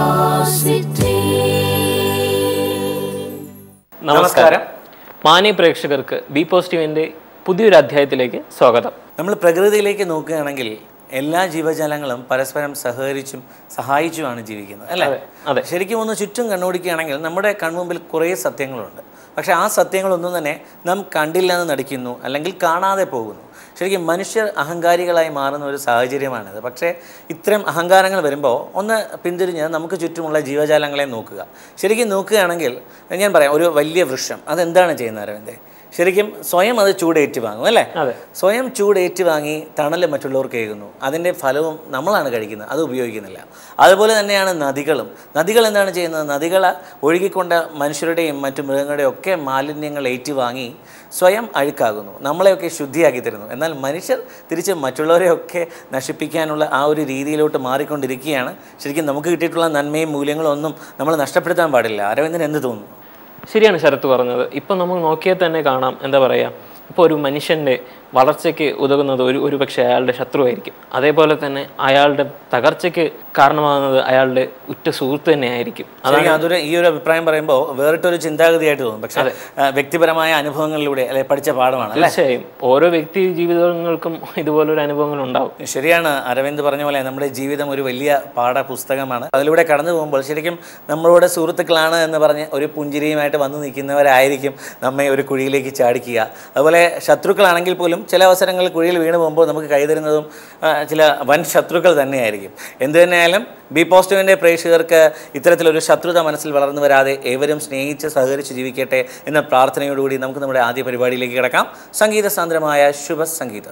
നമസ്കാരം മാന്യ പ്രേക്ഷകർക്ക് ബി പോസിറ്റീവിൻ്റെ പുതിയൊരു അധ്യായത്തിലേക്ക് സ്വാഗതം നമ്മൾ പ്രകൃതിയിലേക്ക് നോക്കുകയാണെങ്കിൽ എല്ലാ ജീവജാലങ്ങളും പരസ്പരം സഹകരിച്ചും സഹായിച്ചുമാണ് ജീവിക്കുന്നത് അല്ലേ അതെ. ശരിക്കും ഒന്ന് ചുറ്റും കണ്ണോടിക്കുകയാണെങ്കിൽ നമ്മുടെ കൺമുമ്പിൽ കുറേ സത്യങ്ങളുണ്ട് പക്ഷേ ആ സത്യങ്ങളൊന്നും തന്നെ നാം കണ്ടില്ല എന്ന് നടിക്കുന്നു അല്ലെങ്കിൽ കാണാതെ പോകുന്നു ശരിക്കും മനുഷ്യർ അഹങ്കാരികളായി മാറുന്ന ഒരു സാഹചര്യമാണിത് പക്ഷേ ഇത്തരം അഹങ്കാരങ്ങൾ വരുമ്പോൾ ഒന്ന് പിന്തിരിഞ്ഞ് നമുക്ക് ചുറ്റുമുള്ള ജീവജാലങ്ങളെ നോക്കുക ശരിക്കും നോക്കുകയാണെങ്കിൽ ഞാൻ പറയാം ഒരു വലിയ വൃക്ഷം അതെന്താണ് ചെയ്യുന്നത് അരവിന്ദേ ശരിക്കും സ്വയം അത് ചൂടേറ്റ് വാങ്ങും അല്ലേ അതെ. സ്വയം ചൂടേറ്റ് വാങ്ങി തണൽ മറ്റുള്ളവർക്ക് ഏകുന്നു അതിൻ്റെ ഫലവും നമ്മളാണ് കഴിക്കുന്നത് അത് ഉപയോഗിക്കുന്നില്ല അതുപോലെ തന്നെയാണ് നദികളും നദികൾ എന്താണ് ചെയ്യുന്നത് നദികൾ ഒഴുകിക്കൊണ്ട് മനുഷ്യരുടെയും മറ്റു മൃഗങ്ങളുടെയും ഒക്കെ മാലിന്യങ്ങൾ ഏറ്റുവാങ്ങി സ്വയം അഴുക്കാകുന്നു നമ്മളെയൊക്കെ ശുദ്ധിയാക്കി തരുന്നു എന്നാൽ മനുഷ്യർ തിരിച്ച് മറ്റുള്ളവരെയൊക്കെ നശിപ്പിക്കാനുള്ള ആ ഒരു രീതിയിലോട്ട് മാറിക്കൊണ്ടിരിക്കുകയാണ് ശരിക്കും നമുക്ക് കിട്ടിയിട്ടുള്ള നന്മയും മൂല്യങ്ങളും ഒന്നും നമ്മൾ നഷ്ടപ്പെടുത്താൻ പാടില്ല അരവിന്ദൻ എന്ത് തോന്നുന്നു ശരിയാണ് ശരത്ത് പറഞ്ഞത് ഇപ്പം നമ്മൾ നോക്കിയാൽ തന്നെ കാണാം എന്താ പറയുക ഇപ്പോൾ ഒരു മനുഷ്യൻ്റെ വളർച്ചയ്ക്ക് ഉതകുന്നത് ഒരു ഒരു പക്ഷേ അയാളുടെ ശത്രുവായിരിക്കും അതേപോലെ തന്നെ അയാളുടെ തകർച്ചയ്ക്ക് കാരണമാകുന്നത് അയാളുടെ ഉറ്റ സുഹൃത്ത് തന്നെ ആയിരിക്കും ശരിക്കും അതൊരു ഈ ഒരു അഭിപ്രായം പറയുമ്പോൾ വേറിട്ടൊരു ചിന്താഗതിയായിട്ട് തോന്നും പക്ഷേ ആ, വ്യക്തിപരമായ അനുഭവങ്ങളിലൂടെ അല്ലെ പഠിച്ച പാഠമാണ് അല്ലേ തീർച്ചയായും ഓരോ വ്യക്തി ജീവിതങ്ങൾക്കും ഇതുപോലൊരു അനുഭവങ്ങൾ ഉണ്ടാവും ശരിയാണ് അരവിന്ദ് പറഞ്ഞ പോലെ നമ്മുടെ ജീവിതം ഒരു വലിയ പാഠപുസ്തകമാണ് അതിലൂടെ കടന്നു പോകുമ്പോൾ ശരിക്കും നമ്മളോട് സുഹൃത്തുക്കളാണ് എന്ന് പറഞ്ഞ് ഒരു പുഞ്ചിരിയുമായിട്ട് വന്ന് നിൽക്കുന്നവരായിരിക്കും നമ്മെ ഒരു കുഴിയിലേക്ക് ചാടിക്കുക അതുപോലെ ശത്രുക്കളാണെങ്കിൽ പോലും ചില അവസരങ്ങളിൽ കുഴിയിൽ വീണ് പോകുമ്പോൾ നമുക്ക് കൈതരുന്നതും ആ, ചില വൻ ശത്രുക്കൾ തന്നെയായിരിക്കും എന്തു തന്നെയായാലും ബി പോസിറ്റീവിൻ്റെ പ്രേക്ഷകർക്ക് ഇത്തരത്തിലൊരു ശത്രുത മനസ്സിൽ വളർന്നു വരാതെ ഏവരും സ്നേഹിച്ച് സഹകരിച്ച് ജീവിക്കട്ടെ എന്ന പ്രാർത്ഥനയോടുകൂടി നമുക്ക് നമ്മുടെ ആദ്യ പരിപാടിയിലേക്ക് കിടക്കാം സംഗീത സാന്ദ്രമായ ശുഭ സംഗീതം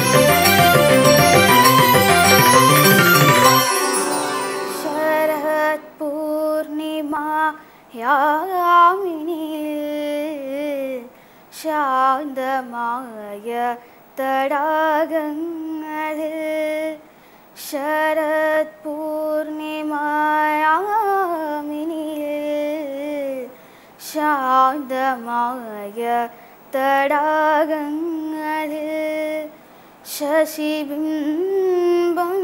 ശരത് പൂർണിമ യാമിനിൽ ശാന്തമായ തടാകങ്ങളിൽ ശരത് പൂർണിമ യാമിനിൽ ശാന്തമായ തടാകങ്ങളിൽ ശശിബിംബം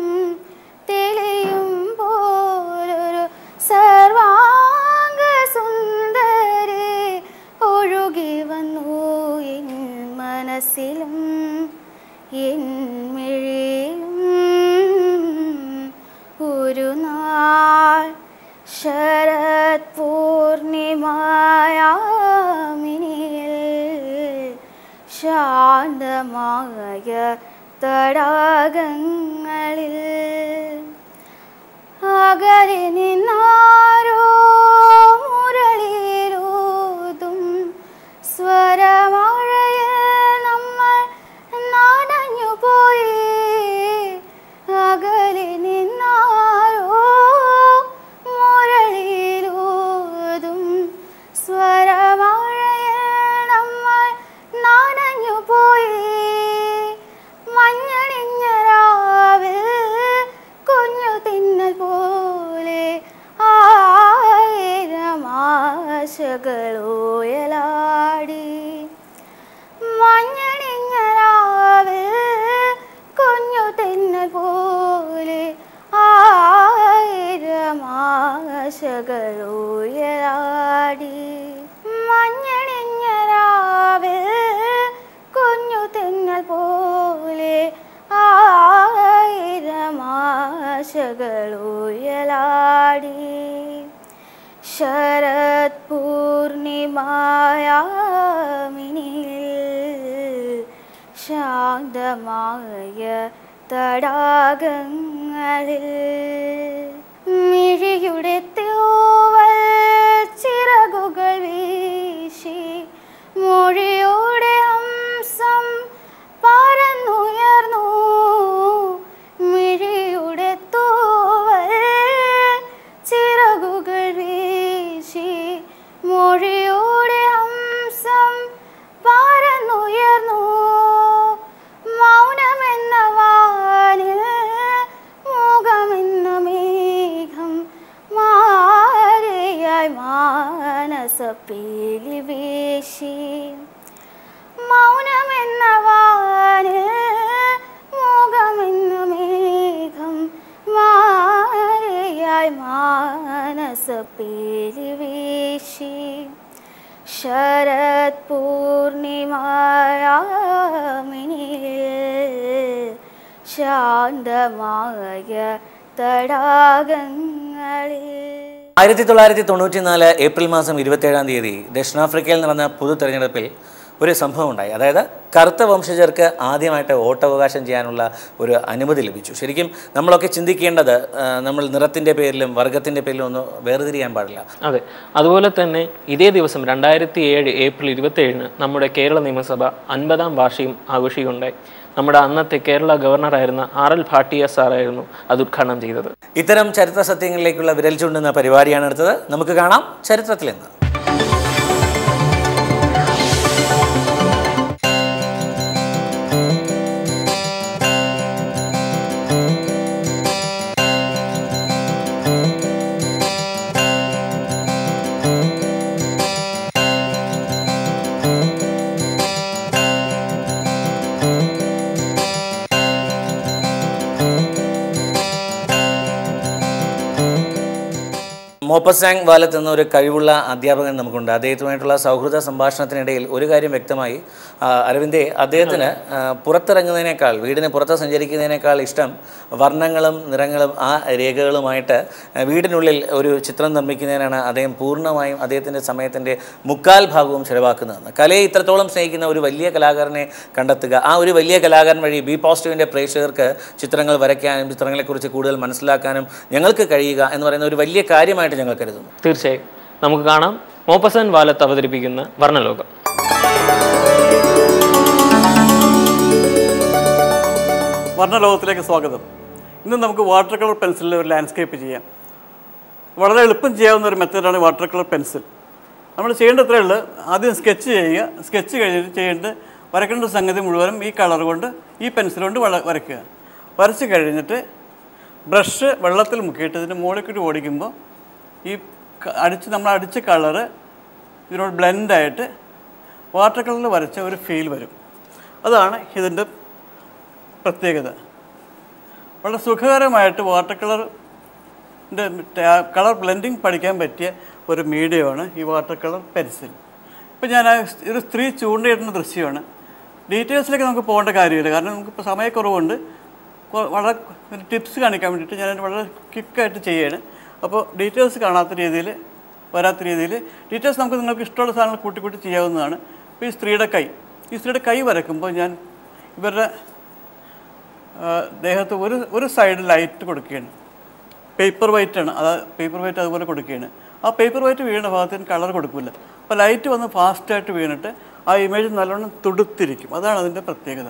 തെളിയുമ്പോലൊരു സർവാംഗ സുന്ദരി ഒഴുകി വന്നു എൻ മനസ്സിലും എൻ മിഴിയിലും ഒരു നാൾ ശരത് പൂർണിമയാമിനിയിൽ ശാന്തമായ തടാകങ്ങളിൽ അകലെ നിന്നാരോ മുരളിയിലൂതും സ്വരമഴയിൽ നമ്മൾ നനഞ്ഞു പോയി അകലെ നിന്നാരോ മുരളിയിലൂതും സ്വരമഴയിൽ നമ്മൾ നനഞ്ഞു പോയി മഞ്ഞണിഞ്ഞ രാവിൽ കുഞ്ഞു തിന്നൽ പോലെ ആയിരം ആശകളോയലാടി മഞ്ഞണിഞ്ഞ രാവിൽ കുഞ്ഞു തിന്നൽ പോലെ ആയിരം ആശകളോയലാടി മഞ്ഞണിഞ്ഞ രാവിൽ കുഞ്ഞു തിന്നൽ പോലെ ആയിരം ആശകളുയലാടി ശരത് പൂർണിമയാമിനിൽ ശാന്തമായ തടാകങ്ങളിൽ മിഴിയുടെ തൂവൽ ചിറകുകൾ വീശി മൊഴിയുടെ ഹംസം പറന്നുയർന്നു മിഴിയുടെ തൂവൽ ചിറകുകൾ വീശി മൊഴിയുടെ ഹംസം പറന്നുയർന്നു മൗനമെന്ന വാനിൽ മുഖമെന്ന മേഘം മാറിയായി മാനസപ്പേലി വീശി മൗനമെന്ന വാനിൽ മുഖമെന്ന മേഘം മാറിയായി മാനസ മനസപ്പേലി വീശി ശരത് പൂർണിമയാമിനിൽ ശാന്തമായ തടാകങ്ങളിൽ ആയിരത്തി തൊള്ളായിരത്തി തൊണ്ണൂറ്റി നാല് ഏപ്രിൽ മാസം ഇരുപത്തേഴാം തീയതി ദക്ഷിണാഫ്രിക്കയിൽ നടന്ന പൊതു തെരഞ്ഞെടുപ്പിൽ ഒരു സംഭവം ഉണ്ടായി അതായത് കറുത്ത വംശജർക്ക് ആദ്യമായിട്ട് വോട്ടവകാശം ചെയ്യാനുള്ള ഒരു അനുമതി ലഭിച്ചു ശരിക്കും നമ്മളൊക്കെ ചിന്തിക്കേണ്ടത് ആ, നമ്മൾ നിറത്തിൻ്റെ പേരിലും വർഗത്തിൻ്റെ പേരിലും ഒന്നും വേർതിരിയാൻ പാടില്ല അതെ അതുപോലെ തന്നെ ഇതേ ദിവസം രണ്ടായിരത്തി ഏഴ് ഏപ്രിൽ ഇരുപത്തേഴിന് നമ്മുടെ കേരള നിയമസഭ അൻപതാം വാർഷികം ആഘോഷിക്കുകയുണ്ടായി നമ്മുടെ അന്നത്തെ കേരള ഗവർണറായിരുന്ന ആർ എൽ ഭാട്ടിയ സാറായിരുന്നു അത് ഉദ്ഘാടനം ചെയ്തത് ഇത്തരം ചരിത്ര സത്യങ്ങളിലേക്കുള്ള വിരൽ ചൂണ്ടുന്ന പരിപാടിയാണ് അടുത്തത് നമുക്ക് കാണാം ചരിത്രത്തിൽ നിന്ന് മോപ്പസാങ് വാലത്ത് എന്ന ഒരു കഴിവുള്ള അധ്യാപകൻ നമുക്കുണ്ട് അദ്ദേഹത്തുമായിട്ടുള്ള സൗഹൃദ സംഭാഷണത്തിനിടയിൽ ഒരു കാര്യം വ്യക്തമായി ആ, അരവിന്ദേ അദ്ദേഹത്തിന് ആ, പുറത്തിറങ്ങുന്നതിനേക്കാൾ വീടിന് പുറത്ത് സഞ്ചരിക്കുന്നതിനേക്കാൾ ഇഷ്ടം വർണ്ണങ്ങളും നിറങ്ങളും ആ രേഖകളുമായിട്ട് ആ, വീടിനുള്ളിൽ ഒരു ചിത്രം നിർമ്മിക്കുന്നതിനാണ് അദ്ദേഹം പൂർണ്ണമായും അദ്ദേഹത്തിൻ്റെ സമയത്തിൻ്റെ മുക്കാൽ ഭാഗവും ചിലവാക്കുന്നതെന്ന് കലയെ ഇത്രത്തോളം സ്നേഹിക്കുന്ന ഒരു വലിയ കലാകാരനെ കണ്ടെത്തുക ആ ഒരു വലിയ കലാകാരൻ വഴി ബി പോസിറ്റീവിൻ്റെ പ്രേക്ഷകർക്ക് ചിത്രങ്ങൾ വരയ്ക്കാനും ചിത്രങ്ങളെക്കുറിച്ച് കൂടുതൽ മനസ്സിലാക്കാനും ഞങ്ങൾക്ക് കഴിയുക എന്ന് പറയുന്ന ഒരു വലിയ കാര്യമായിട്ട് ഞങ്ങൾ കരുതുന്നു തീർച്ചയായും നമുക്ക് കാണാം മോപ്പസൻ വാലത്ത് അവതരിപ്പിക്കുന്ന വർണ്ണലോകം വർണ്ണലോകത്തിലേക്ക് സ്വാഗതം ഇന്ന് നമുക്ക് വാട്ടർ കളർ പെൻസിലിൽ ഒരു ലാൻഡ്സ്കേപ്പ് ചെയ്യാം വളരെ എളുപ്പം ചെയ്യാവുന്ന ഒരു മെത്തേഡാണ് വാട്ടർ കളർ പെൻസിൽ നമ്മൾ ചെയ്യേണ്ട അത്രയേ ഉള്ളൂ ആദ്യം സ്കെച്ച് ചെയ്യുക സ്കെച്ച് കഴിഞ്ഞിട്ട് ചെയ്യേണ്ട വരക്കേണ്ട സംഗതി മുഴുവനും ഈ കളർ കൊണ്ട് ഈ പെൻസിൽ കൊണ്ട് വള വരയ്ക്കുക വരച്ച് കഴിഞ്ഞിട്ട് ബ്രഷ് വെള്ളത്തിൽ മുക്കിയിട്ട് ഇതിൻ്റെ മുകളിൽ കൂടി ഓടിക്കുമ്പോൾ ഈ ക- അടിച്ച് നമ്മൾ അടിച്ച കളറ് ഇതിനോട് ബ്ലെൻഡായിട്ട് വാട്ടർ കളറിൽ വരച്ച ഒരു ഫീൽ വരും അതാണ് ഇതിൻ്റെ പ്രത്യേകത വളരെ സുഖകരമായിട്ട് വാട്ടർ കളറിൻ്റെ കളർ ബ്ലെൻഡിങ് പഠിക്കാൻ പറ്റിയ ഒരു മീഡിയമാണ് ഈ വാട്ടർ കളർ പെൻസിൽ ഇപ്പം ഞാൻ ആ സ്- ഒരു സ്ത്രീ ചൂണ്ടയിടുന്ന ദൃശ്യമാണ് ഡീറ്റെയിൽസിലേക്ക് നമുക്ക് പോകേണ്ട കാര്യമില്ല കാരണം നമുക്കിപ്പോൾ സമയക്കുറവുണ്ട് കൊ- വളരെ ഒരു ടിപ്സ് കാണിക്കാൻ വേണ്ടിയിട്ട് ഞാൻ വളരെ ക്വിക്കായിട്ട് ചെയ്യാണ് അപ്പോൾ ഡീറ്റെയിൽസ് കാണാത്ത രീതിയിൽ വരാത്ത രീതിയിൽ ഡീറ്റെയിൽസ് നമുക്ക് നിങ്ങൾക്ക് ഇഷ്ടമുള്ള സാധനങ്ങൾ കൂട്ടി കൂട്ടി ചെയ്യാവുന്നതാണ് ഇപ്പോൾ ഈ സ്ത്രീയുടെ കൈ ഈ സ്ത്രീയുടെ കൈ വരയ്ക്കുമ്പോൾ ഞാൻ ഇവരുടെ ആ, ദേഹത്ത് ഒരു ഒരു സൈഡ് ലൈറ്റ് കൊടുക്കുകയാണ് പേപ്പർ വൈറ്റ് ആണ് അത് പേപ്പർ വൈറ്റ് അതുപോലെ കൊടുക്കുകയാണ് ആ പേപ്പർ വൈറ്റ് വീണ ഭാഗത്തിന് കളർ കൊടുക്കില്ല അപ്പോൾ ലൈറ്റ് വന്ന് ഫാസ്റ്റായിട്ട് വീണിട്ട് ആ ഇമേജ് നല്ലോണം തുടുത്തിരിക്കും അതാണ് അതിൻ്റെ പ്രത്യേകത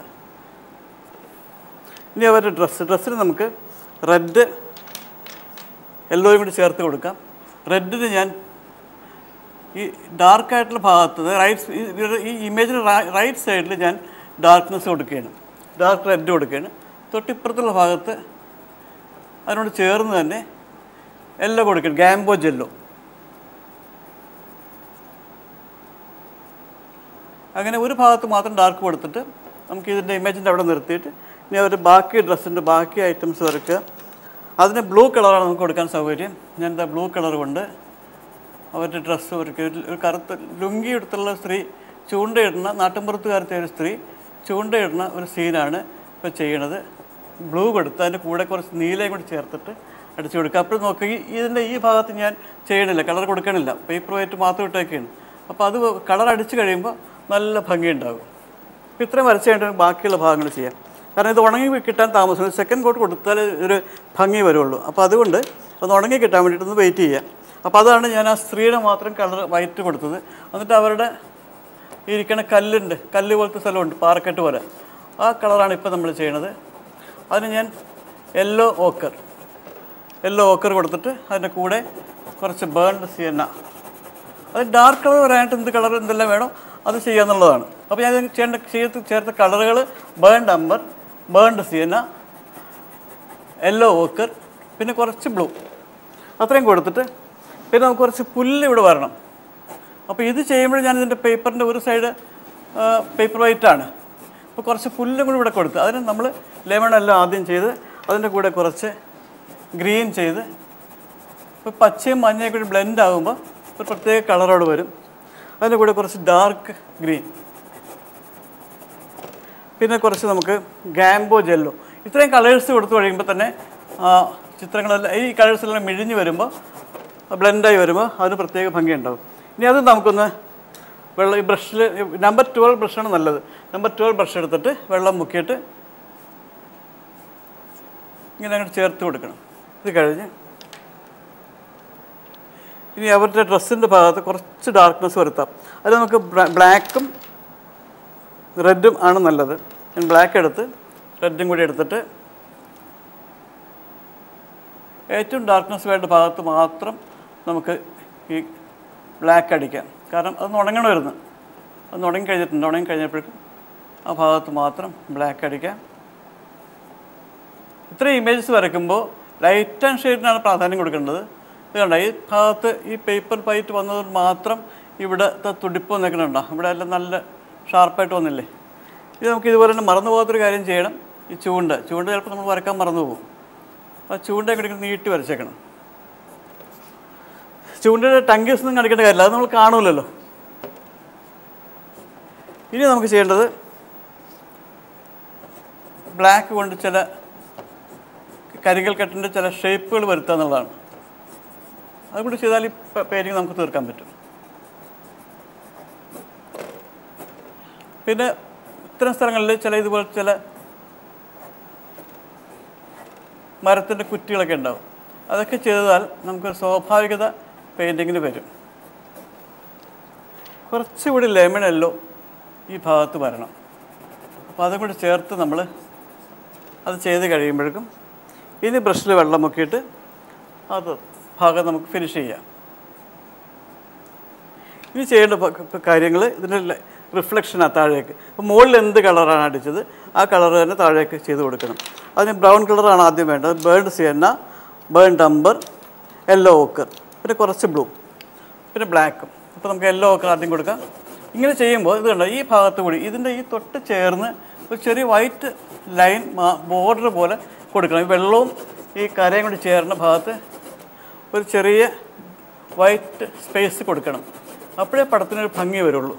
ഇനി അവരുടെ ഡ്രസ്സ് ഡ്രസ്സിന് നമുക്ക് റെഡ് യെല്ലോയും കൂടി ചേർത്ത് കൊടുക്കാം റെഡിന് ഞാൻ ഈ ഡാർക്ക് ആയിട്ടുള്ള ഭാഗത്ത് റൈറ്റ് ഈ ഇമേജിന് റൈറ്റ് സൈഡിൽ ഞാൻ ഡാർക്ക്നെസ് കൊടുക്കുകയാണ് ഡാർക്ക് റെഡ് കൊടുക്കുകയാണ് തൊട്ടിപ്പുറത്തുള്ള ഭാഗത്ത് അതിനോട് ചേർന്ന് തന്നെ യെല്ലോ കൊടുക്കണം ഗാംബോ ജെല്ലോ അങ്ങനെ ഒരു ഭാഗത്ത് മാത്രം ഡാർക്ക് കൊടുത്തിട്ട് നമുക്ക് ഇതിൻ്റെ ഇമേജിൻ്റെ അവിടെ നിർത്തിയിട്ട് ഇനി അവർ ബാക്കി ഡ്രസ്സിൻ്റെ ബാക്കി ഐറ്റംസ് വരയ്ക്കുക അതിന് ബ്ലൂ കളറാണ് നമുക്ക് കൊടുക്കാൻ സൗകര്യം ഞാൻ എന്താ ബ്ലൂ കളർ കൊണ്ട് അവരുടെ ഡ്രസ്സ് ഒരുക്കി ഒരു ഒരു കറുത്ത ലുങ്കി എടുത്തുള്ള സ്ത്രീ ചൂണ്ടയിടുന്ന നാട്ടിൻപുറത്തുകാരത്തെ ഒരു സ്ത്രീ ചൂണ്ടയിടുന്ന ഒരു സീനാണ് ഇപ്പോൾ ചെയ്യണത് ബ്ലൂ കൊടുത്ത് അതിൻ്റെ കൂടെ കുറച്ച് നീലയും കൂടി ചേർത്തിട്ട് അടിച്ചു കൊടുക്കുക അപ്പോൾ നോക്കി ഈ- ഇതിൻ്റെ ഈ ഭാഗത്ത് ഞാൻ ചെയ്യണില്ല കളർ കൊടുക്കണില്ല പേപ്പർ വൈറ്റ് മാത്രം ഇട്ടേക്കാണ് അപ്പോൾ അത് കളർ അടിച്ച് കഴിയുമ്പോൾ നല്ല ഭംഗിയുണ്ടാകും അപ്പോൾ ഇത്രയും വരച്ച് കഴിഞ്ഞിട്ട് ബാക്കിയുള്ള ഭാഗങ്ങൾ ചെയ്യാം കാരണം ഇത് ഉണങ്ങി കിട്ടാൻ താമസം സെക്കൻഡ് കോട്ട് കൊടുത്താൽ ഒരു ഭംഗി വരുള്ളൂ അപ്പോൾ അതുകൊണ്ട് ഒന്ന് ഉണങ്ങി കിട്ടാൻ വേണ്ടിയിട്ട് ഒന്ന് വെയിറ്റ് ചെയ്യാം അപ്പോൾ അതാണ് ഞാൻ ആ സ്ത്രീയുടെ മാത്രം കളർ വൈറ്റ് കൊടുത്തത് എന്നിട്ട് അവരുടെ ഈ ഇരിക്കണ കല്ലുണ്ട് കല്ല് പോലത്തെ സ്ഥലമുണ്ട് പാറക്കെട്ട് പോലെ ആ കളറാണ് ഇപ്പോൾ നമ്മൾ ചെയ്യണത് അതിന് ഞാൻ യെല്ലോ ഓക്കർ യെല്ലോ ഓക്കർ കൊടുത്തിട്ട് അതിൻ്റെ കൂടെ കുറച്ച് ബേൺഡ് സിയന്ന അത് ഡാർക്ക് കളർ വരാനായിട്ട് എന്ത് കളർ എന്തെല്ലാം വേണോ അത് ചെയ്യാന്നുള്ളതാണ് അപ്പോൾ ഞാൻ ഇതിന് ചെയ്യേണ്ട ചേർത്ത് ചേർത്ത കളറുകൾ burnt umber burnt sienna yellow ochre പിന്നെ കുറച്ച് ബ്ലൂ അത്രയും കൊടുത്തിട്ട് പിന്നെ നമുക്ക് കുറച്ച് പുല്ല് ഇവിടെ വരണം അപ്പോൾ ഇത് ചെയ്യുമ്പോൾ ഞാൻ ഇതിൻ്റെ പേപ്പറിൻ്റെ ഒരു സൈഡ് പേപ്പർ വൈറ്റാണ് അപ്പോൾ കുറച്ച് പുല്ലും കൂടി ഇവിടെ കൊടുത്ത് അതിന് നമ്മൾ ലെമൺ എല്ലാം ആദ്യം ചെയ്ത് അതിൻ്റെ കൂടെ കുറച്ച് ഗ്രീൻ ചെയ്ത് ഇപ്പോൾ പച്ചയും മഞ്ഞയും കൂടി ബ്ലെൻഡ് ആകുമ്പോൾ ഒരു പ്രത്യേക കളറോട് വരും അതിൻ്റെ കൂടെ കുറച്ച് ഡാർക്ക് ഗ്രീൻ പിന്നെ കുറച്ച് നമുക്ക് ഗാംബോ ജെല്ലോ ഇത്രയും കളേഴ്സ് കൊടുത്തു കഴിയുമ്പോൾ തന്നെ ആ ചിത്രങ്ങളെല്ലാം ഈ കളേഴ്സെല്ലാം മിഴിഞ്ഞ് വരുമ്പോൾ ബ്ലെൻഡായി വരുമ്പോൾ അതിന് പ്രത്യേക ഭംഗിയുണ്ടാവും ഇനി അത് നമുക്കൊന്ന് വെള്ളം ഈ ബ്രഷിൽ നമ്പർ ട്വൽവ് ബ്രഷാണ് നല്ലത് നമ്പർ ട്വൽവ് ബ്രഷ് എടുത്തിട്ട് വെള്ളം മുക്കിയിട്ട് ഇങ്ങനെ അങ്ങോട്ട് ചേർത്ത് കൊടുക്കണം ഇത് കഴിഞ്ഞ് ഇനി അവരുടെ ഡ്രസ്സിൻ്റെ ഭാഗത്ത് കുറച്ച് ഡാർക്ക്നെസ് വരുത്താം അത് നമുക്ക് ബ്ലാക്കും റെഡും ആണ് നല്ലത് ഞാൻ ബ്ലാക്ക് എടുത്ത് റെഡും കൂടി എടുത്തിട്ട് ഏറ്റവും ഡാർക്ക്നെസ് വേണ്ട ഭാഗത്ത് മാത്രം നമുക്ക് ഈ ബ്ലാക്ക് അടിക്കാം കാരണം അത് ഉണങ്ങണമായിരുന്നു അത് ഉണങ്ങി കഴിഞ്ഞിട്ടുണ്ട് ഉണങ്ങി കഴിഞ്ഞപ്പോഴേക്കും ആ ഭാഗത്ത് മാത്രം ബ്ലാക്ക് അടിക്കാം ഇത്രയും ഇമേജസ് വരയ്ക്കുമ്പോൾ ലൈറ്റ് ആൻഡ് ഷെയ്ഡിനാണ് പ്രാധാന്യം കൊടുക്കേണ്ടത് ഇത് കണ്ട ഈ ഭാഗത്ത് ഈ പേപ്പർ ഫൈറ്റ് വന്നതുകൊണ്ട് മാത്രം ഇവിടുത്തെ തുടിപ്പ് നിൽക്കണുണ്ടോ ഇവിടെ എല്ലാം നല്ല ഷാർപ്പായിട്ട് വന്നില്ലേ ഇത് നമുക്ക് ഇതുപോലെ തന്നെ മറന്നു പോകാത്തൊരു കാര്യം ചെയ്യണം ഈ ചൂണ്ട ചൂണ്ട ചിലപ്പോൾ നമ്മൾ വരക്കാൻ മറന്നു പോകും ആ ചൂണ്ട കിടക്കുന്ന നീട്ടി വരച്ചേക്കണം ചൂണ്ടയുടെ ടങ്കീസ് ഒന്നും കാണിക്കേണ്ട കാര്യമില്ല അത് നമ്മൾ കാണൂലല്ലോ ഇനി നമുക്ക് ചെയ്യേണ്ടത് ബ്ലാക്ക് കൊണ്ട് ചില കരികൽ കെട്ടിൻ്റെ ചില ഷേപ്പുകൾ വരുത്തുക എന്നുള്ളതാണ് അതുകൂടി ചെയ്താൽ ഈ പെയിൻറ്റിങ് നമുക്ക് തീർക്കാൻ പറ്റും പിന്നെ ഇത്തരം സ്ഥലങ്ങളിൽ ചില ഇതുപോലെ ചില മരത്തിൻ്റെ കുറ്റികളൊക്കെ ഉണ്ടാവും അതൊക്കെ ചെയ്താൽ നമുക്കൊരു സ്വാഭാവികത പെയിൻറ്റിങ്ങിന് വരും കുറച്ചുകൂടി ലെമൺ എല്ലോ ഈ ഭാഗത്ത് വരണം അപ്പോൾ അതും കൂടി ചേർത്ത് നമ്മൾ അത് ചെയ്ത് കഴിയുമ്പോഴേക്കും ഇനി ബ്രഷിൽ വെള്ളം മുക്കിയിട്ട് അത് ഭാഗം നമുക്ക് ഫിനിഷ് ചെയ്യാം ഇനി ചെയ്യേണ്ട കാര്യങ്ങൾ ഇതിൻ്റെ റിഫ്ലക്ഷൻ താഴേക്ക് അപ്പോൾ മുകളിൽ എന്ത് കളറാണ് അടിച്ചത് ആ കളർ തന്നെ താഴേക്ക് ചെയ്ത് കൊടുക്കണം അതിന് ബ്രൗൺ കളറാണ് ആദ്യം വേണ്ടത് burnt sienna burnt umber yellow ochre പിന്നെ കുറച്ച് ബ്ലൂ പിന്നെ ബ്ലാക്കും അപ്പോൾ നമുക്ക് യെല്ലോ ഓക്കർ ആദ്യം കൊടുക്കാം ഇങ്ങനെ ചെയ്യുമ്പോൾ ഇത് കണ്ടോ ഈ ഭാഗത്ത് കൂടി ഇതിൻ്റെ ഈ തൊട്ട് ചേർന്ന് ഒരു ചെറിയ വൈറ്റ് ലൈൻ ബോർഡർ പോലെ കൊടുക്കണം ഈ വെള്ളവും ഈ കരയും കൂടി ചേർന്ന ഭാഗത്ത് ഒരു ചെറിയ വൈറ്റ് സ്പേസ് കൊടുക്കണം അപ്പോഴേ പടത്തിനൊരു ഭംഗി വരുള്ളൂ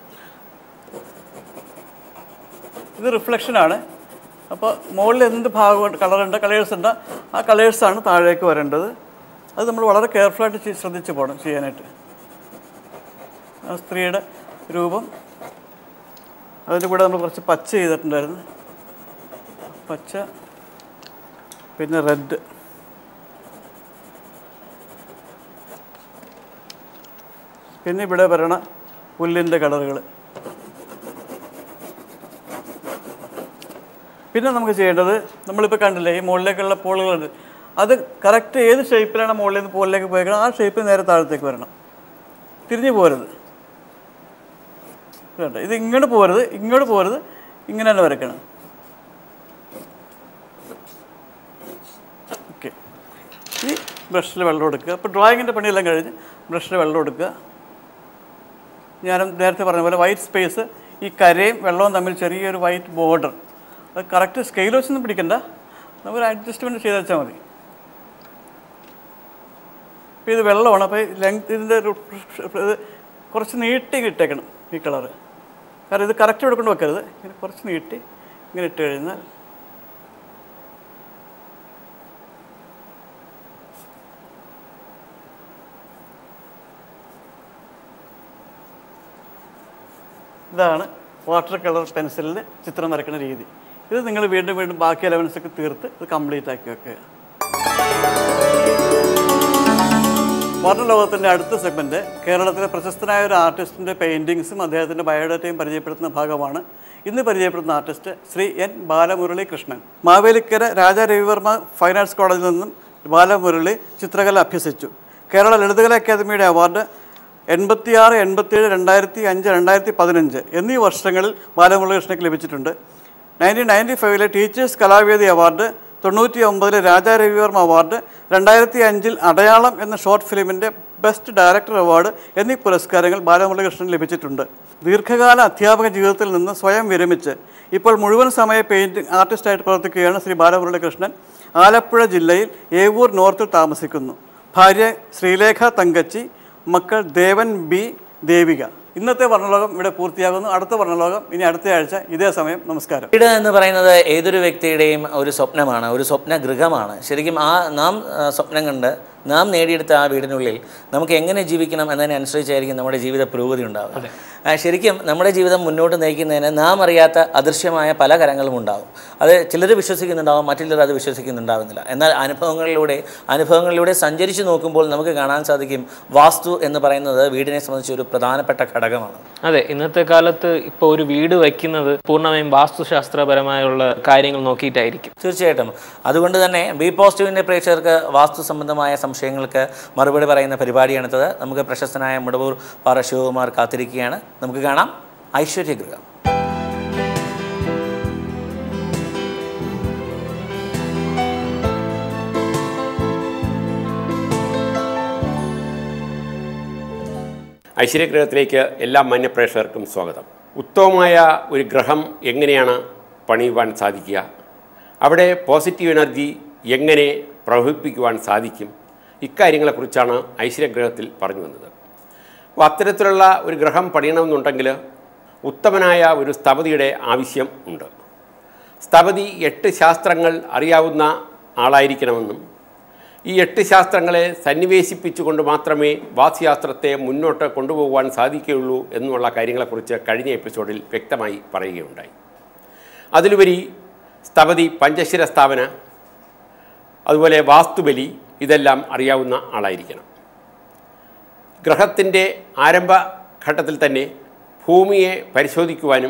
ഇത് റിഫ്ലക്ഷനാണ് അപ്പോൾ മുകളിൽ എന്ത് ഭാഗമുണ്ട് കളറുണ്ട് കളേഴ്സ് ഉണ്ട് ആ കളേഴ്സാണ് താഴേക്ക് വരേണ്ടത് അത് നമ്മൾ വളരെ കെയർഫുള്ളായിട്ട് ചെയ്- ശ്രദ്ധിച്ച് പോകണം ചെയ്യാനായിട്ട് ആ സ്ത്രീയുടെ രൂപം അതിൻ്റെ കൂടെ നമ്മൾ കുറച്ച് പച്ച ചെയ്തിട്ടുണ്ടായിരുന്നു പച്ച പിന്നെ റെഡ് പിന്നെ ഇവിടെ വരണ പുല്ലിൻ്റെ കളറുകൾ പിന്നെ നമുക്ക് ചെയ്യേണ്ടത് നമ്മളിപ്പോൾ കണ്ടില്ലേ ഈ മുകളിലേക്കുള്ള പോളുകളുണ്ട് അത് കറക്റ്റ് ഏത് ഷേപ്പിലാണ് മുകളിൽ നിന്ന് പോളിലേക്ക് പോയേക്കണം ആ ഷേപ്പ് നേരെ താഴത്തേക്ക് വരണം തിരിഞ്ഞു പോരുത് കേട്ടോ ഇത് ഇങ്ങോട്ട് പോരുത് ഇങ്ങോട്ട് പോരുത് ഇങ്ങനെ തന്നെ വരയ്ക്കണം ഓക്കെ ഈ ബ്രഷിൽ വെള്ളം എടുക്കുക അപ്പോൾ ഡ്രോയിങ്ങിൻ്റെ പണിയെല്ലാം കഴിഞ്ഞ് ബ്രഷിൽ വെള്ളം എടുക്കുക ഞാൻ നേരത്തെ പറഞ്ഞ പോലെ വൈറ്റ് സ്പേസ് ഈ കരയും വെള്ളവും തമ്മിൽ ചെറിയൊരു വൈറ്റ് ബോർഡർ അത് കറക്റ്റ് സ്കെയിൽ വെച്ചൊന്നും പിടിക്കണ്ട നമുക്കൊരു അഡ്ജസ്റ്റ്മെൻറ്റ് ചെയ്ത് വെച്ചാൽ മതി അപ്പോൾ ഇത് വെള്ളമാണ് അപ്പോൾ ലെങ്ത് ഇതിൻ്റെ ഒരു ഇത് കുറച്ച് നീട്ടി ഇട്ടേക്കണം ഈ കളറ് കാരണം ഇത് കറക്റ്റ് ഇവിടെ കൊണ്ട് വെക്കരുത് ഇങ്ങനെ കുറച്ച് നീട്ടി ഇങ്ങനെ ഇട്ട് കഴിഞ്ഞാൽ ഇതാണ് വാട്ടർ കളർ പെൻസിലിൽ ചിത്രം വരയ്ക്കുന്ന രീതി ഇത് നിങ്ങൾ വീണ്ടും വീണ്ടും ബാക്കി എലവൻസ് ഒക്കെ തീർത്ത് ഇത് കംപ്ലീറ്റ് ആക്കി വെക്കുക മോഡൽ ലോകത്തിൻ്റെ അടുത്ത സെഗ്മെൻറ്റ് കേരളത്തിലെ പ്രശസ്തനായ ഒരു ആർട്ടിസ്റ്റിൻ്റെ പെയിൻറ്റിങ്സും അദ്ദേഹത്തിൻ്റെ ബയോഡാറ്റയും പരിചയപ്പെടുത്തുന്ന ഭാഗമാണ് ഇന്ന് പരിചയപ്പെടുന്ന artist Shri N Balamurali Krishnan Mavelikkara Raja Ravivarma fine arts കോളേജിൽ നിന്നും ബാലമുരളി ചിത്രകല അഭ്യസിച്ചു കേരള ലളിതകല അക്കാദമിയുടെ അവാർഡ് എൺപത്തിയാറ് എൺപത്തിയേഴ് രണ്ടായിരത്തി അഞ്ച് രണ്ടായിരത്തി പതിനഞ്ച് എന്നീ വർഷങ്ങളിൽ ബാലമുരളികൃഷ്ണയ്ക്ക് ലഭിച്ചിട്ടുണ്ട് നയൻറ്റീൻ നയൻറ്റി ഫൈവിലെ ടീച്ചേഴ്സ് കലാവേദി അവാർഡ് തൊണ്ണൂറ്റി ഒമ്പതിലെ രാജാ രവിവർമ്മ അവാർഡ് രണ്ടായിരത്തി അഞ്ചിൽ അടയാളം എന്ന ഷോർട്ട് ഫിലിമിൻ്റെ ബെസ്റ്റ് ഡയറക്ടർ അവാർഡ് എന്നീ പുരസ്കാരങ്ങൾ ബാലമുരളികൃഷ്ണൻ ലഭിച്ചിട്ടുണ്ട് ദീർഘകാല അധ്യാപക ജീവിതത്തിൽ നിന്ന് സ്വയം വിരമിച്ച് ഇപ്പോൾ മുഴുവൻ സമയ പെയിൻറ്റിംഗ് ആർട്ടിസ്റ്റായിട്ട് പ്രവർത്തിക്കുകയാണ് ശ്രീ ബാലമുരളികൃഷ്ണൻ ആലപ്പുഴ ജില്ലയിൽ ഏവൂർ നോർത്തിൽ താമസിക്കുന്നു ഭാര്യ ശ്രീലേഖ തങ്കച്ചി മക്കൾ ദേവൻ ബി ദേവിക ഇന്നത്തെ വർണ്ണലോകം ഇവിടെ പൂർത്തിയാകുന്നു അടുത്ത വർണ്ണലോകം ഇനി അടുത്ത ആഴ്ച ഇതേ സമയം നമസ്കാരം വീട് എന്ന് പറയുന്നത് ഏതൊരു വ്യക്തിയുടെയും ഒരു സ്വപ്നമാണ് ഒരു സ്വപ്ന ഗൃഹമാണ് ശരിക്കും ആ നാം ആ, സ്വപ്നം കണ്ട് നാം നേടിയെടുത്ത ആ വീടിനുള്ളിൽ നമുക്ക് എങ്ങനെ ജീവിക്കണം എന്നതിനെ അനുസരിച്ചായിരിക്കും നമ്മുടെ ജീവിത പുരോഗതി ഉണ്ടാവുക ആ, ശരിക്കും നമ്മുടെ ജീവിതം മുന്നോട്ട് നയിക്കുന്നതിന് നാം അറിയാത്ത അദൃശ്യമായ പല കരങ്ങളും ഉണ്ടാകും അത് ചിലർ വിശ്വസിക്കുന്നുണ്ടാവും മറ്റുള്ളവർ അത് വിശ്വസിക്കുന്നുണ്ടാവുന്നില്ല എന്നാൽ അനുഭവങ്ങളിലൂടെ അനുഭവങ്ങളിലൂടെ സഞ്ചരിച്ച് നോക്കുമ്പോൾ നമുക്ക് കാണാൻ സാധിക്കും വാസ്തു എന്ന് പറയുന്നത് വീടിനെ സംബന്ധിച്ച് ഒരു പ്രധാനപ്പെട്ട ഘടകമാണ് അതെ ഇന്നത്തെ കാലത്ത് ഇപ്പോൾ ഒരു വീട് വയ്ക്കുന്നത് പൂർണ്ണമായും വാസ്തുശാസ്ത്രപരമായുള്ള കാര്യങ്ങൾ നോക്കിയിട്ടായിരിക്കും തീർച്ചയായിട്ടും അതുകൊണ്ട് തന്നെ ബി പോസിറ്റീവിൻ്റെ പ്രേക്ഷകർക്ക് വാസ്തു സംബന്ധമായ സംശയങ്ങൾക്ക് മറുപടി പറയുന്ന പരിപാടിയാണിത് നമുക്ക് പ്രശസ്തനായ മുടവൂർ പാറ ശിവകുമാർ കാത്തിരിക്കുകയാണ് നമുക്ക് കാണാം ഐശ്വര്യഗൃഹം ഐശ്വര്യഗ്രഹത്തിലേക്ക് എല്ലാ മാന്യപ്രേക്ഷകർക്കും സ്വാഗതം ഉത്തമമായ ഒരു ഗ്രഹം എങ്ങനെയാണ് പണിയുവാൻ സാധിക്കുക അവിടെ പോസിറ്റീവ് എനർജി എങ്ങനെ പ്രവഹിപ്പിക്കുവാൻ സാധിക്കും ഇക്കാര്യങ്ങളെക്കുറിച്ചാണ് ഐശ്വര്യഗ്രഹത്തിൽ പറഞ്ഞു വന്നത് അപ്പോൾ അത്തരത്തിലുള്ള ഒരു ഗ്രഹം പണിയണമെന്നുണ്ടെങ്കിൽ ഉത്തമനായ ഒരു സ്ഥപതിയുടെ ആവശ്യം ഉണ്ട് സ്ഥപതി എട്ട് ശാസ്ത്രങ്ങൾ അറിയാവുന്ന ആളായിരിക്കണമെന്നും ഈ എട്ട് ശാസ്ത്രങ്ങളെ സന്നിവേശിപ്പിച്ചുകൊണ്ട് മാത്രമേ വാസ്തുശാസ്ത്രത്തെ മുന്നോട്ട് കൊണ്ടുപോകുവാൻ സാധിക്കുകയുള്ളൂ എന്നുള്ള കാര്യങ്ങളെക്കുറിച്ച് കഴിഞ്ഞ എപ്പിസോഡിൽ വ്യക്തമായി പറയുകയുണ്ടായി അതിലുപരി സ്ഥപതി പഞ്ചശിര സ്ഥാപന അതുപോലെ വാസ്തുബലി ഇതെല്ലാം അറിയാവുന്ന ആളായിരിക്കണം ഗ്രഹത്തിൻ്റെ ആരംഭഘട്ടത്തിൽ തന്നെ ഭൂമിയെ പരിശോധിക്കുവാനും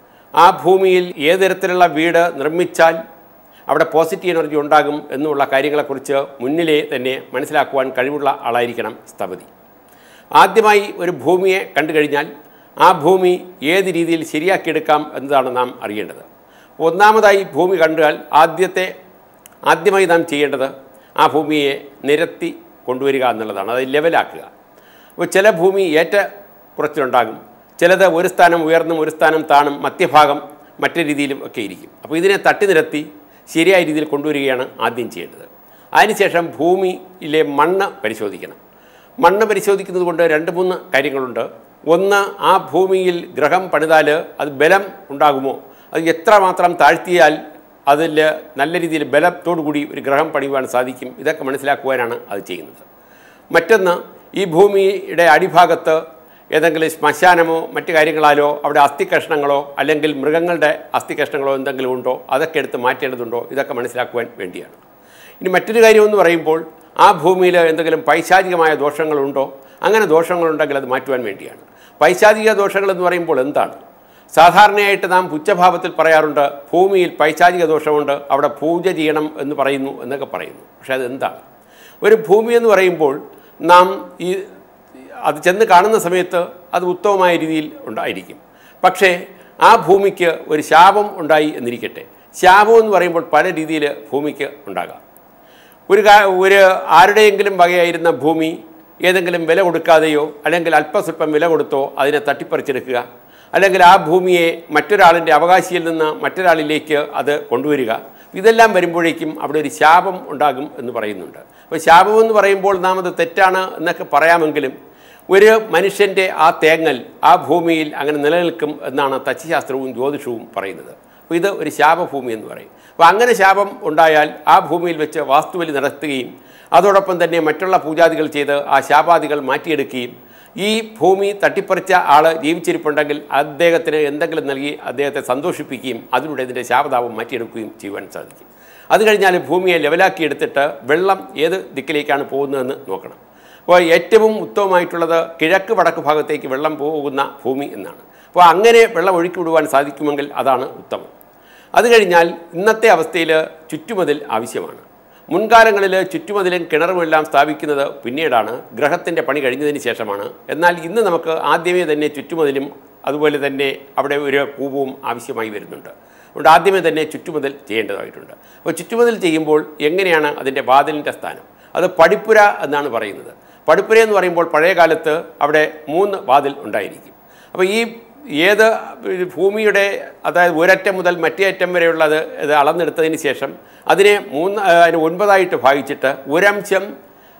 ആ ഭൂമിയിൽ ഏത് തരത്തിലുള്ള വീട് നിർമ്മിച്ചാൽ അവിടെ പോസിറ്റീവ് എനർജി ഉണ്ടാകും എന്നുള്ള കാര്യങ്ങളെക്കുറിച്ച് മുന്നിലേ തന്നെ മനസ്സിലാക്കുവാൻ കഴിവുള്ള ആളായിരിക്കണം സ്ഥപതി ആദ്യമായി ഒരു ഭൂമിയെ കണ്ടു കഴിഞ്ഞാൽ ആ ഭൂമി ഏത് രീതിയിൽ ശരിയാക്കിയെടുക്കാം എന്നതാണ് നാം അറിയേണ്ടത് ഒന്നാമതായി ഭൂമി കണ്ടാൽ ആദ്യത്തെ ആദ്യമായി നാം ചെയ്യേണ്ടത് ആ ഭൂമിയെ നിരത്തി കൊണ്ടുവരിക എന്നുള്ളതാണ് അത് ലെവലാക്കുക അപ്പോൾ ചില ഭൂമി ഏറ്റ കുറച്ചിലുണ്ടാകും ചിലത് ഒരു സ്ഥാനം ഉയർന്നും ഒരു സ്ഥാനം താണും മധ്യഭാഗം മറ്റു രീതിയിലും ഒക്കെ ഇരിക്കും അപ്പോൾ ഇതിനെ തട്ടി നിരത്തി ശരിയായ രീതിയിൽ കൊണ്ടുവരികയാണ് ആദ്യം ചെയ്യേണ്ടത് അതിനുശേഷം ഭൂമിയിലെ മണ്ണ് പരിശോധിക്കണം മണ്ണ് പരിശോധിക്കുന്നത് കൊണ്ട് രണ്ട് മൂന്ന് കാര്യങ്ങളുണ്ട് ഒന്ന് ആ ഭൂമിയിൽ ഗ്രഹം പണിതാൽ അത് ബലം ഉണ്ടാകുമോ അത് എത്രമാത്രം താഴ്ത്തിയാൽ അതിൽ നല്ല രീതിയിൽ ബലത്തോടു കൂടി ഒരു ഗ്രഹം പണിയുവാൻ സാധിക്കും ഇതൊക്കെ മനസ്സിലാക്കുവാനാണ് അത് ചെയ്യുന്നത് മറ്റൊന്ന് ഈ ഭൂമിയുടെ അടിഭാഗത്ത് ഏതെങ്കിലും ശ്മശാനമോ മറ്റു കാര്യങ്ങളാലോ അവിടെ അസ്ഥികഷ്ണങ്ങളോ അല്ലെങ്കിൽ മൃഗങ്ങളുടെ അസ്ഥികഷ്ണങ്ങളോ എന്തെങ്കിലും ഉണ്ടോ അതൊക്കെ എടുത്ത് മാറ്റേണ്ടതുണ്ടോ ഇതൊക്കെ മനസ്സിലാക്കുവാൻ വേണ്ടിയാണ് ഇനി മറ്റൊരു കാര്യമെന്ന് പറയുമ്പോൾ ആ ഭൂമിയിൽ എന്തെങ്കിലും പൈശാചികമായ ദോഷങ്ങളുണ്ടോ അങ്ങനെ ദോഷങ്ങളുണ്ടെങ്കിൽ അത് മാറ്റുവാൻ വേണ്ടിയാണ് പൈശാചിക ദോഷങ്ങളെന്ന് പറയുമ്പോൾ എന്താണ് സാധാരണയായിട്ട് നാം പുച്ഛഭാവത്തിൽ പറയാറുണ്ട് ഭൂമിയിൽ പൈശാചിക ദോഷമുണ്ട് അവിടെ പൂജ ചെയ്യണം എന്ന് പറയുന്നു എന്നൊക്കെ പറയുന്നു പക്ഷേ അത് എന്താണ് ഒരു ഭൂമി എന്ന് പറയുമ്പോൾ നാം ഈ അത് ചെന്ന് കാണുന്ന സമയത്ത് അത് ഉത്തമമായ രീതിയിൽ ഉണ്ടായിരിക്കും പക്ഷേ ആ ഭൂമിക്ക് ഒരു ശാപം ഉണ്ടായി എന്നിരിക്കട്ടെ ശാപം എന്ന് പറയുമ്പോൾ പല രീതിയിൽ ഭൂമിക്ക് ഉണ്ടാകാം ഒരു കാ ഒരു ആരുടെയെങ്കിലും വകയായിരുന്ന ഭൂമി ഏതെങ്കിലും വില കൊടുക്കാതെയോ അല്ലെങ്കിൽ അല്പസ്വല്പം വില കൊടുത്തോ അതിനെ തട്ടിപ്പറിച്ചെടുക്കുക അല്ലെങ്കിൽ ആ ഭൂമിയെ മറ്റൊരാളിൻ്റെ അവകാശിയിൽ നിന്ന് മറ്റൊരാളിലേക്ക് അത് കൊണ്ടുവരിക ഇതെല്ലാം വരുമ്പോഴേക്കും അവിടെ ഒരു ശാപം ഉണ്ടാകും എന്ന് പറയുന്നുണ്ട് അപ്പോൾ ശാപം എന്ന് പറയുമ്പോൾ നാം അത് തെറ്റാണ് എന്നൊക്കെ പറയാമെങ്കിലും ഒരു മനുഷ്യൻ്റെ ആ തേങ്ങൽ ആ ഭൂമിയിൽ അങ്ങനെ നിലനിൽക്കും എന്നാണ് തച്ചുശാസ്ത്രവും ജ്യോതിഷവും പറയുന്നത് അപ്പോൾ ഇത് ഒരു ശാപഭൂമി എന്ന് പറയും അപ്പോൾ അങ്ങനെ ശാപം ഉണ്ടായാൽ ആ ഭൂമിയിൽ വെച്ച് വാസ്തുബലി നടത്തുകയും അതോടൊപ്പം തന്നെ മറ്റുള്ള പൂജാദികൾ ചെയ്ത് ആ ശാപാദികൾ മാറ്റിയെടുക്കുകയും ഈ ഭൂമി തട്ടിപ്പറിച്ച ആൾ ജീവിച്ചിരിപ്പുണ്ടെങ്കിൽ അദ്ദേഹത്തിന് എന്തെങ്കിലും നൽകി അദ്ദേഹത്തെ സന്തോഷിപ്പിക്കുകയും അതിലൂടെ ഇതിൻ്റെ ശാപതാപം മാറ്റിയെടുക്കുകയും ചെയ്യുവാൻ സാധിക്കും അത് കഴിഞ്ഞാൽ ഭൂമിയെ ലെവലാക്കി എടുത്തിട്ട് വെള്ളം ഏത് ദിക്കിലേക്കാണ് പോകുന്നതെന്ന് നോക്കണം അപ്പോൾ ഏറ്റവും ഉത്തമമായിട്ടുള്ളത് കിഴക്ക് വടക്ക് ഭാഗത്തേക്ക് വെള്ളം പോകുന്ന ഭൂമി എന്നാണ് അപ്പോൾ അങ്ങനെ വെള്ളം ഒഴുക്കി വിടുവാൻ സാധിക്കുമെങ്കിൽ അതാണ് ഉത്തമം അത് കഴിഞ്ഞാൽ ഇന്നത്തെ അവസ്ഥയിൽ ചുറ്റുമതിൽ ആവശ്യമാണ് മുൻകാലങ്ങളിൽ ചുറ്റുമതിലും കിണറുമെല്ലാം സ്ഥാപിക്കുന്നത് പിന്നീടാണ് ഗ്രഹത്തിൻ്റെ പണി കഴിഞ്ഞതിന് ശേഷമാണ് എന്നാൽ ഇന്ന് നമുക്ക് ആദ്യമേ തന്നെ ചുറ്റുമതിലും അതുപോലെ തന്നെ അവിടെ ഒരു കൂപവും ആവശ്യമായി വരുന്നുണ്ട് അതുകൊണ്ട് ആദ്യമേ തന്നെ ചുറ്റുമതിൽ ചെയ്യേണ്ടതായിട്ടുണ്ട് അപ്പോൾ ചുറ്റുമതിൽ ചെയ്യുമ്പോൾ എങ്ങനെയാണ് അതിൻ്റെ വാതിലിൻ്റെ സ്ഥാനം അത് പടിപ്പുര എന്നാണ് പറയുന്നത് പടിപ്പുര എന്ന് പറയുമ്പോൾ പഴയ കാലത്ത് അവിടെ മൂന്ന് വാതിൽ ഉണ്ടായിരിക്കും അപ്പോൾ ഈ ഏത് ഭൂമിയുടെ അതായത് ഒരറ്റം മുതൽ മറ്റേ അറ്റം വരെയുള്ളത് ഇത് അളന്നെടുത്തതിന് ശേഷം അതിനെ മൂന്ന് ആ, അതിനെ ഒൻപതായിട്ട് ഭാഗിച്ചിട്ട് ഒരംശം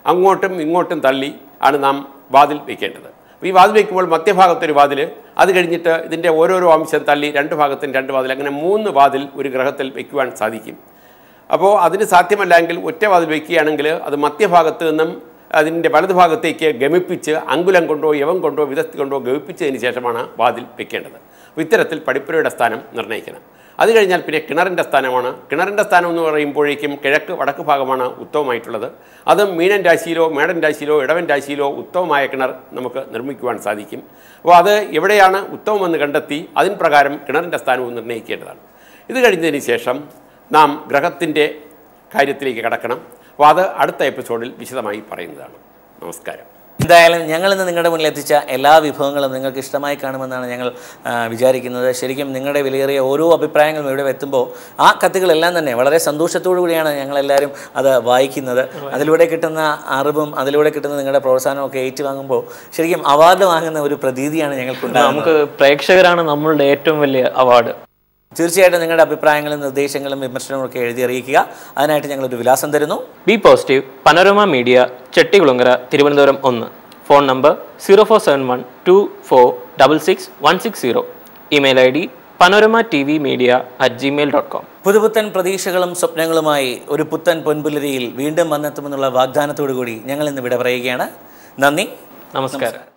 അങ്ങോട്ടും ഇങ്ങോട്ടും തള്ളി ആണ് നാം വാതിൽ വയ്ക്കേണ്ടത് അപ്പോൾ ഈ വാതിൽ വയ്ക്കുമ്പോൾ മധ്യഭാഗത്തൊരു വാതിൽ അത് കഴിഞ്ഞിട്ട് ഇതിൻ്റെ ഓരോരോ അംശം തള്ളി രണ്ട് ഭാഗത്തും രണ്ട് വാതിൽ അങ്ങനെ മൂന്ന് വാതിൽ ഒരു ഗ്രഹത്തിൽ വയ്ക്കുവാൻ സാധിക്കും അപ്പോൾ അതിന് സാധ്യമല്ലെങ്കിൽ ഒറ്റ വാതിൽ വയ്ക്കുകയാണെങ്കിൽ അത് മധ്യഭാഗത്ത് നിന്നും അതിൻ്റെ വലതുഭാഗത്തേക്ക് ഗമിപ്പിച്ച് അങ്കുലം കൊണ്ടോ യവം കൊണ്ടോ വിധത്തി കൊണ്ടോ ഗമിപ്പിച്ചതിന് ശേഷമാണ് വാതിൽ വെക്കേണ്ടത് അപ്പോൾ ഇത്തരത്തിൽ പടിപ്പുരയുടെ സ്ഥാനം നിർണ്ണയിക്കണം അത് കഴിഞ്ഞാൽ പിന്നെ കിണറിൻ്റെ സ്ഥാനമാണ് കിണറിൻ്റെ സ്ഥാനം എന്ന് പറയുമ്പോഴേക്കും കിഴക്ക് വടക്ക് ഭാഗമാണ് ഉത്തമമായിട്ടുള്ളത് അത് മീനൻ രാശിയിലോ മേടൻ രാശിയിലോ ഇടവൻ രാശിയിലോ ഉത്തമമായ കിണർ നമുക്ക് നിർമ്മിക്കുവാൻ സാധിക്കും അപ്പോൾ അത് എവിടെയാണ് ഉത്തമമെന്ന് കണ്ടെത്തി അതിൻ പ്രകാരം കിണറിൻ്റെ സ്ഥാനവും നിർണ്ണയിക്കേണ്ടതാണ് ഇത് കഴിഞ്ഞതിന് ശേഷം നാം ഗ്രഹത്തിൻ്റെ കാര്യത്തിലേക്ക് കടക്കണം അപ്പോൾ അത് അടുത്ത എപ്പിസോഡിൽ വിശദമായി പറയുന്നതാണ് നമസ്കാരം എന്തായാലും ഞങ്ങൾ ഇന്ന് നിങ്ങളുടെ മുന്നിൽ എത്തിച്ച എല്ലാ വിഭവങ്ങളും നിങ്ങൾക്ക് ഇഷ്ടമായി കാണുമെന്നാണ് ഞങ്ങൾ ആ, വിചാരിക്കുന്നത് ശരിക്കും നിങ്ങളുടെ വിലയേറിയ ഓരോ അഭിപ്രായങ്ങളും ഇവിടെ എത്തുമ്പോൾ ആ കത്തുകളെല്ലാം തന്നെ വളരെ സന്തോഷത്തോടു കൂടിയാണ് ഞങ്ങളെല്ലാവരും അത് വായിക്കുന്നത് അതിലൂടെ കിട്ടുന്ന അറിവും അതിലൂടെ കിട്ടുന്ന നിങ്ങളുടെ പ്രോത്സാഹനവും ഒക്കെ ഏറ്റുവാങ്ങുമ്പോൾ ശരിക്കും അവാർഡ് വാങ്ങുന്ന ഒരു പ്രതീതിയാണ് ഞങ്ങൾക്കുണ്ടാകുന്നത് നമുക്ക് പ്രേക്ഷകരാണ് നമ്മളുടെ ഏറ്റവും വലിയ അവാർഡ് തീർച്ചയായിട്ടും നിങ്ങളുടെ അഭിപ്രായങ്ങളും നിർദ്ദേശങ്ങളും വിമർശനങ്ങളും ഒക്കെ എഴുതി അറിയിക്കുക അതിനായിട്ട് ഞങ്ങളൊരു വിലാസം തരുന്നു B positive panorama media Chettikulangara Thiruvananthapuram ഒന്ന് phone number zero four seven one two four double six one six zero email I D panorama T V media at Gmail dot com പുതുപുത്തൻ പ്രതീക്ഷകളും സ്വപ്നങ്ങളുമായി ഒരു പുത്തൻ പൊൻപുലരിയിൽ വീണ്ടും വന്നെത്തുമെന്നുള്ള വാഗ്ദാനത്തോടു കൂടി ഞങ്ങൾ ഇന്ന് വിട പറയുകയാണ് നന്ദി നമസ്കാരം